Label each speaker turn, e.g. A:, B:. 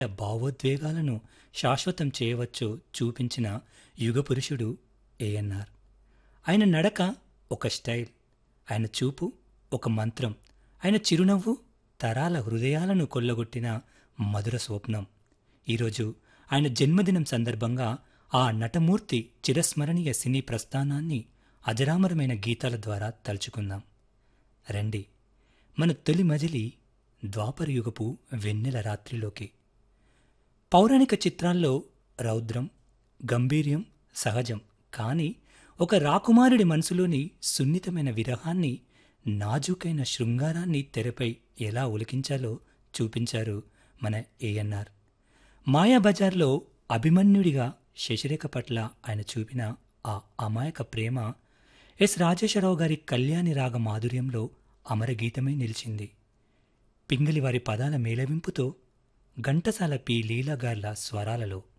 A: భావోద్వేగాలను శాశ్వతం చేయవచ్చో చూపించిన యుగపురుషుడు ఏఎన్ఆర్ ఆయన నడక ఒక స్టైల్ ఆయన చూపు ఒక మంత్రం ఆయన చిరునవ్వు తరాల హృదయాలను కొల్లగొట్టిన మధుర స్వప్నం ఈరోజు ఆయన జన్మదినం సందర్భంగా ఆ నటమూర్తి చిరస్మరణీయ సినీ ప్రస్థానాన్ని అజరామరమైన గీతాల ద్వారా తలుచుకుందాం రండి మన తొలి మజిలి ద్వాపరయుగపు వెన్నెల రాత్రిలోకి పౌరాణిక చిత్రాల్లో రౌద్రం గంభీర్యం సహజం కానీ ఒక రాకుమారుడి మనసులోని సున్నితమైన విరహాన్ని నాజూకైన శృంగారాన్ని తెరపై ఎలా ఒలికించాలో చూపించారు మన ఏఎన్ఆర్ మాయాబజార్లో అభిమన్యుడిగా శశిరేఖ పట్ల ఆయన చూపిన ఆ అమాయక ప్రేమ ఎస్ రాజేశ్వరరావు గారి కళ్యాణి రాగ మాధుర్యంలో అమరగీతమై నిలిచింది పింగళి వారి పదాల మేళవింపుతో ఘంటసాల పి లీలాగార్ల స్వరాలలో